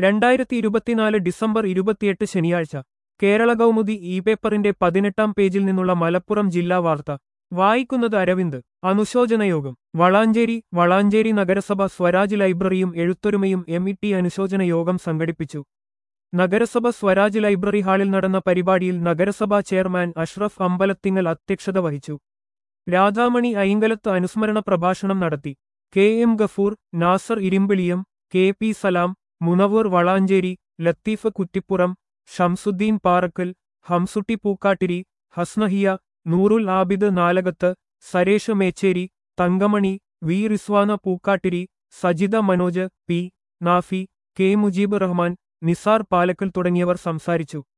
രണ്ടായിരത്തി ഇരുപത്തിനാല് ഡിസംബർ ഇരുപത്തിയെട്ട് ശനിയാഴ്ച കേരള കൗമുദി ഇ പേപ്പറിന്റെ പതിനെട്ടാം പേജിൽ നിന്നുള്ള മലപ്പുറം ജില്ലാ വാർത്ത വായിക്കുന്നത് അരവിന്ദ് അനുശോചന യോഗം വളാഞ്ചേരി വളാഞ്ചേരി നഗരസഭ സ്വരാജ് ലൈബ്രറിയും എഴുത്തൊരുമയും എം ഇ ടി അനുശോചന യോഗം സംഘടിപ്പിച്ചു നഗരസഭ സ്വരാജ് ലൈബ്രറി ഹാളിൽ നടന്ന പരിപാടിയിൽ നഗരസഭാ ചെയർമാൻ അഷ്റഫ് അമ്പലത്തിങ്ങൽ അധ്യക്ഷത വഹിച്ചു രാധാമണി ഐങ്കലത്ത് അനുസ്മരണ പ്രഭാഷണം നടത്തി K M Gafoor Nasar Irumbiliyam K P Salam Munavoor Valanchery Latheef Kuttippuram Shamsuddin Parakkal Hamsutty Pookkattiri Hasnahiya Noorul Abid Nalakath Saresh Mecheri Thankamani V Rizwana Pookkattiri Sajitha Manoj P Nafi K Mujeeb Rahman Nisar Palakkal തുടങ്ങിയവർ സംസാരിച്ചു